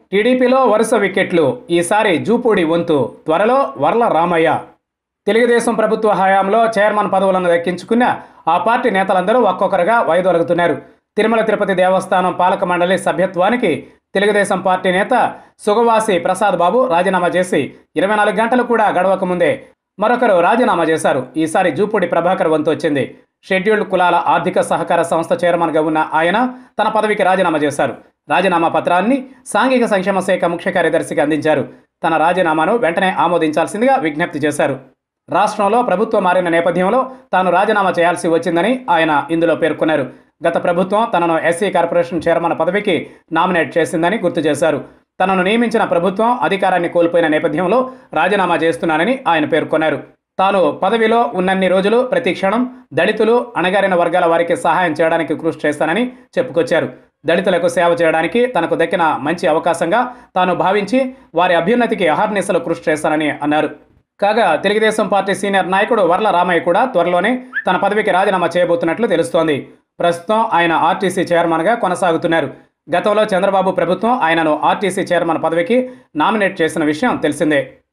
టీడీపీలో వరుస వికెట్లు ఈసారి జూపూడి వంతు త్వరలో వర్ల రామయ్య తెలుగుదేశం ప్రభుత్వ హయాంలో చైర్మన్ పదవులను దక్కించుకున్న ఆ పార్టీ నేతలందరూ ఒక్కొక్కరుగా వైదొలుగుతున్నారు తిరుమల తిరుపతి దేవస్థానం పాలక మండలి సభ్యత్వానికి తెలుగుదేశం పార్టీ నేత సుగవాసి ప్రసాద్ బాబు రాజీనామా చేసి ఇరవై నాలుగు గంటలు కూడా గడవక ముందే మరొకరు రాజీనామా చేశారు ఈసారి జూపూడి ప్రభాకర్ వంతు వచ్చింది షెడ్యూల్డ్ కులాల ఆర్థిక సహకార సంస్థ చైర్మన్గా ఉన్న ఆయన తన పదవికి రాజీనామా చేశారు రాజీనామా పత్రాన్ని సాంఘిక సంక్షేమ శాఖ ముఖ్య కార్యదర్శికి అందించారు తన రాజీనామాను వెంటనే ఆమోదించాల్సిందిగా విజ్ఞప్తి చేశారు రాష్ట్రంలో ప్రభుత్వం మారిన నేపథ్యంలో తాను రాజీనామా చేయాల్సి వచ్చిందని ఆయన ఇందులో పేర్కొన్నారు గత ప్రభుత్వం తనను ఎస్సీ కార్పొరేషన్ చైర్మన్ పదవికి నామినేట్ చేసిందని గుర్తు చేశారు తనను నియమించిన ప్రభుత్వం అధికారాన్ని కోల్పోయిన నేపథ్యంలో రాజీనామా చేస్తున్నానని ఆయన పేర్కొన్నారు తాను పదవిలో ఉన్నన్ని రోజులు ప్రతి క్షణం దళితులు అణగారిన వర్గాల వారికి సహాయం చేయడానికి కృషి చేస్తానని చెప్పుకొచ్చారు దళితులకు సేవ చేయడానికి తనకు దక్కిన మంచి అవకాశంగా తాను భావించి వారి అభ్యున్నతికి అహర్నిశలు కృషి చేస్తానని అన్నారు కాగా తెలుగుదేశం పార్టీ సీనియర్ నాయకుడు వర్ల రామయ్య కూడా త్వరలోనే తన పదవికి రాజీనామా చేయబోతున్నట్లు తెలుస్తోంది ప్రస్తుతం ఆయన ఆర్టీసీ చైర్మన్గా కొనసాగుతున్నారు గతంలో చంద్రబాబు ప్రభుత్వం ఆయనను ఆర్టీసీ చైర్మన్ పదవికి నామినేట్ చేసిన విషయం తెలిసిందే